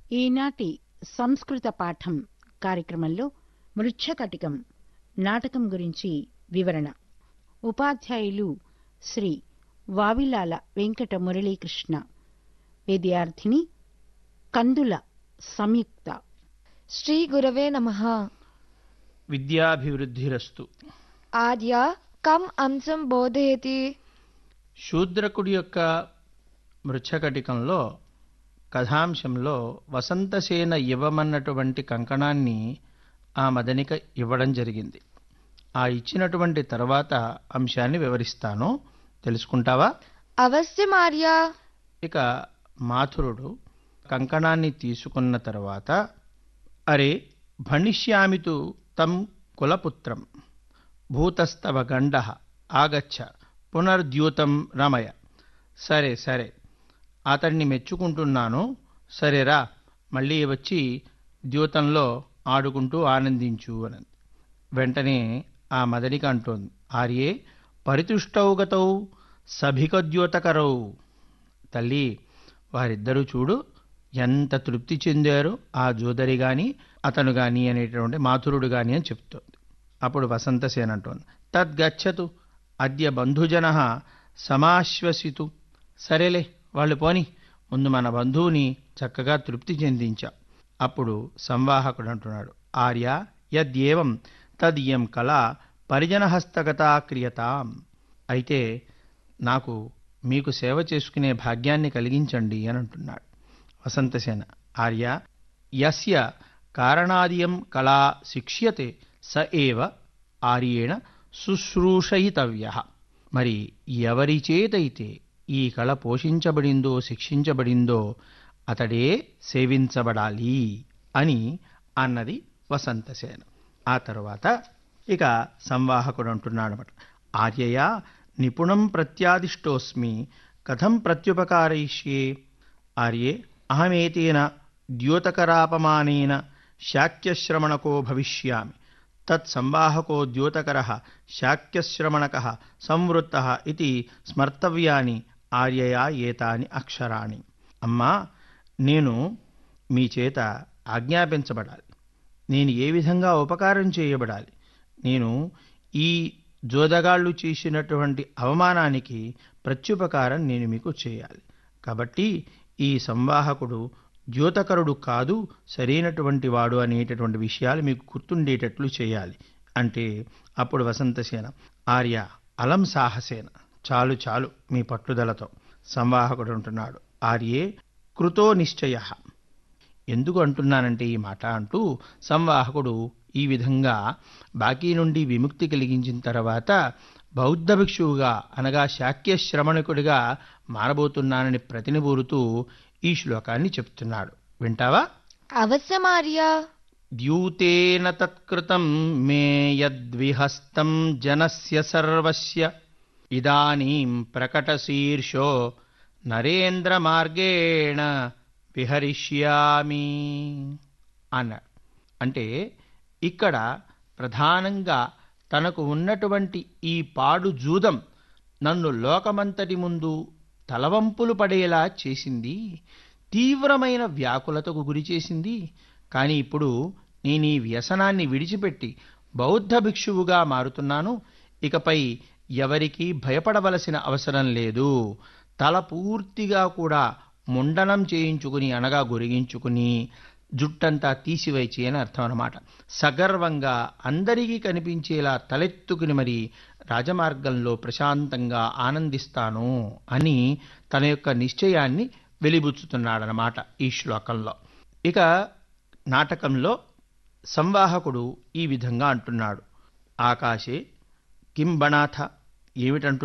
ఈనాటి సంస్కృత పాఠం కార్యక్రమంలో మృచ్ఛకటికం నాటకం గురించి వివరణ ఉపాధ్యాయులు శ్రీ వావిలాల వెంకట మురళీకృష్ణ విద్యార్థిని కందుల సంయుక్త శ్రీ గురవే నమః విద్యాభివృద్ధిరస్తు ఆర్య కం అంశం బోధయతి శూద్రకుడి యొక్క మృచ్ఛకటికంలో కథాంశంలో వసంతసేన ఇవ్వమన్నటువంటి కంకణాన్ని ఆ మదనిక ఇవ్వడం జరిగింది ఆ ఇచ్చినటువంటి తర్వాత అంశాన్ని వివరిస్తాను తెలుసుకుంటావా అవశ్యం ఆర్య ఇక మాథురుడు కంకణాన్ని తీసుకున్న తర్వాత అరే భణిష్యామితు తం కులపుత్రం భూతస్తవ గండ ఆగచ్చ పునర్ద్యూతం రమయ సరే సరే అతన్ని మెచ్చుకుంటున్నాను సరేరా మళ్ళీ వచ్చి ద్యూతంలో ఆడుకుంటూ ఆనందించు అని వెంటనే ఆ మదనిక అంటోంది ఆర్యే పరితుష్టౌ గతౌ సభికద్యోతకరౌ తల్లి వారిద్దరూ చూడు ఎంత తృప్తి చెందారో ఆ జోదరి గాని అతను గాని అనేటువంటి మాథురుడు గాని అని చెప్తోంది అప్పుడు వసంతసేన అంటోంది తద్గచ్చతు అద్య బంధుజన సమాశ్వసితు సరేలే వాళ్ళు పోని ముందు మన బంధువుని చక్కగా తృప్తి చెందించా అప్పుడు సంవాహకుడు అంటున్నాడు ఆర్య యద్యేవం తదియం కళ పరిజనహస్తగతా క్రియతాం అయితే నాకు మీకు సేవ చేసుకునే భాగ్యాన్ని కలిగించండి అని అంటున్నాడు వసంతసేన ఆర్య యస్య కారణాదియం కళా శిక్ష్యతే స ఏవ ఆర్యేణ శుశ్రూషయితవ్య మరి ఎవరి చేతైతే ఈ కళ పోషించబడిందో శిక్షించబడిందో అతడే సేవించబడాలి అని అన్నది వసంతసేన ఆ తరువాత ఇక సంవాహకుడు అంటున్నాడు అనమాట ఆర్యయ నిపుణం ప్రత్యాదిష్టోస్మి కథం ప్రత్యుపకారయిష్యే ఆర్యే అహమేతేన ద్యోతకరాపమానేన శాక్యశ్రమణకో భవిష్యామి తత్సంవాహకో ద్యోతకర శాక్యశ్రమణక సంవృత్త ఇది స్మర్తవ్యాని ఆర్యయా ఏతాని అక్షరాణి అమ్మా నేను మీ చేత ఆజ్ఞాపించబడాలి నేను ఏ విధంగా ఉపకారం చేయబడాలి నేను ఈ జోదగాళ్ళు చేసినటువంటి అవమానానికి ప్రత్యుపకారం నేను మీకు చేయాలి కాబట్టి ఈ సంవాహకుడు ద్యోతకరుడు కాదు సరైనటువంటి వాడు అనేటటువంటి విషయాలు మీకు గుర్తుండేటట్లు చేయాలి అంటే అప్పుడు వసంతసేన ఆర్య అలం సాహసేన చాలు చాలు మీ పట్టుదలతో సంవాహకుడు అంటున్నాడు ఆర్యే కృతో నిశ్చయ ఎందుకు అంటున్నానంటే ఈ మాట అంటూ సంవాహకుడు ఈ విధంగా బాకీ నుండి విముక్తి కలిగించిన తర్వాత బౌద్ధ భిక్షువుగా అనగా శాక్య శ్రమణకుడిగా మారబోతున్నానని ప్రతినిబూరుతూ ఈ శ్లోకాన్ని చెప్తున్నాడు వింటావా అవశ్యం ఆర్య ద్యూతేన తత్కృతం మే యద్విహస్తం జనస్య సర్వస్య ఇదానీం ప్రకటశీర్షో నరేంద్ర మార్గేణ విహరిష్యామి అన్నాడు అంటే ఇక్కడ ప్రధానంగా తనకు ఉన్నటువంటి ఈ పాడు జూదం నన్ను లోకమంతటి ముందు తలవంపులు పడేలా చేసింది తీవ్రమైన వ్యాకులతకు గురి చేసింది కానీ ఇప్పుడు నేను ఈ వ్యసనాన్ని విడిచిపెట్టి బౌద్ధ భిక్షువుగా మారుతున్నాను ఇకపై ఎవరికీ భయపడవలసిన అవసరం లేదు తల పూర్తిగా కూడా ముండనం చేయించుకుని అనగా గొరిగించుకుని జుట్టంతా తీసివేచి అని అర్థం అనమాట సగర్వంగా అందరికీ కనిపించేలా తలెత్తుకుని మరి రాజమార్గంలో ప్రశాంతంగా ఆనందిస్తాను అని తన యొక్క నిశ్చయాన్ని వెలిబుచ్చుతున్నాడనమాట ఈ శ్లోకంలో ఇక నాటకంలో సంవాహకుడు ఈ విధంగా అంటున్నాడు ఆకాశే కిం బణాథ ఏమిటంటు